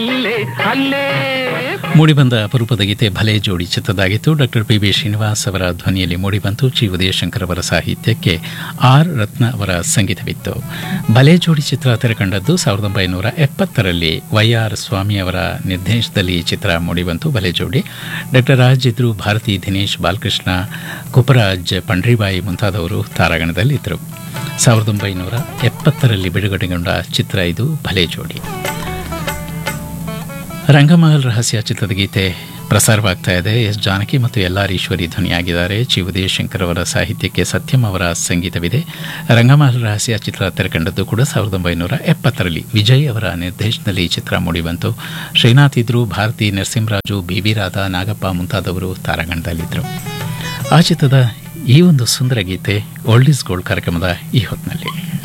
ಅಲ್ಲೇ ಅಲ್ಲೇ ಮೂಡಿಬಂದ ಅಪರೂಪದ ಗೀತೆ ಭಲೆ ಜೋಡಿ ಚಿತ್ರದಾಗಿತ್ತು ಡಾಕ್ಟರ್ ಪಿ ಬಿ ಶ್ರೀನಿವಾಸ್ ಅವರ ಧ್ವನಿಯಲ್ಲಿ ಮೂಡಿಬಂತು ಜಿ ಉದಯಶಂಕರ್ ಅವರ ಸಾಹಿತ್ಯಕ್ಕೆ ಆರ್ ರತ್ನ ಅವರ ಸಂಗೀತವಿತ್ತು ಭಲೆ ಜೋಡಿ ಚಿತ್ರ ತೆರೆಕಂಡದ್ದು ಸಾವಿರದ ಒಂಬೈನೂರ ಎಪ್ಪತ್ತರಲ್ಲಿ ವೈ ಆರ್ ಸ್ವಾಮಿ ಅವರ ನಿರ್ದೇಶನದಲ್ಲಿ ಈ ಚಿತ್ರ ಮೂಡಿಬಂತು ಭಲೆ ಜೋಡಿ ಡಾಕ್ಟರ್ ರಾಜ್ ಇದ್ರು ಭಾರತಿ ದಿನೇಶ್ ಬಾಲಕೃಷ್ಣ ಕುಪರಾಜ್ ಪಂಡ್ರಿಬಾಯಿ ಮುಂತಾದವರು ತಾರಾಗಣದಲ್ಲಿದ್ದರು ಸಾವಿರದ ಒಂಬೈನೂರ ಎಪ್ಪತ್ತರಲ್ಲಿ ಬಿಡುಗಡೆಗೊಂಡ ಚಿತ್ರ ಇದು ಭಲೆ ಜೋಡಿ ರಂಗಮಹಲ್ ರಹಸ್ಯ ಚಿತ್ರದ ಗೀತೆ ಪ್ರಸಾರವಾಗ್ತಾ ಇದೆ ಎಸ್ ಜಾನಕಿ ಮತ್ತು ಎಲ್ ಆರ್ ಈಶ್ವರಿ ಧ್ವನಿಯಾಗಿದ್ದಾರೆ ಚಿ ಉದಯಶಂಕರ್ ಅವರ ಸಾಹಿತ್ಯಕ್ಕೆ ಸತ್ಯಂ ಅವರ ಸಂಗೀತವಿದೆ ರಂಗಮಹಲ್ ರಹಸ್ಯ ಚಿತ್ರ ತೆರೆಕಂಡದ್ದು ಕೂಡ ಸಾವಿರದ ಒಂಬೈನೂರ ಎಪ್ಪತ್ತರಲ್ಲಿ ವಿಜಯ್ ಅವರ ನಿರ್ದೇಶನದಲ್ಲಿ ಈ ಚಿತ್ರ ಮೂಡಿಬಂತು ಶ್ರೀನಾಥ್ ಇದ್ರು ಭಾರತಿ ನರಸಿಂಹರಾಜು ಬಿ ವಿ ರಾಧಾ ನಾಗಪ್ಪ ಮುಂತಾದವರು ತಾರಾಗಣದಲ್ಲಿದ್ದರು ಆ ಚಿತ್ರದ ಈ ಒಂದು ಸುಂದರ ಗೀತೆ ಓಲ್ಡ್ ಈಸ್ ಗೋಲ್ಡ್ ಕಾರ್ಯಕ್ರಮದ ಈ ಹೊತ್ತಿನಲ್ಲಿ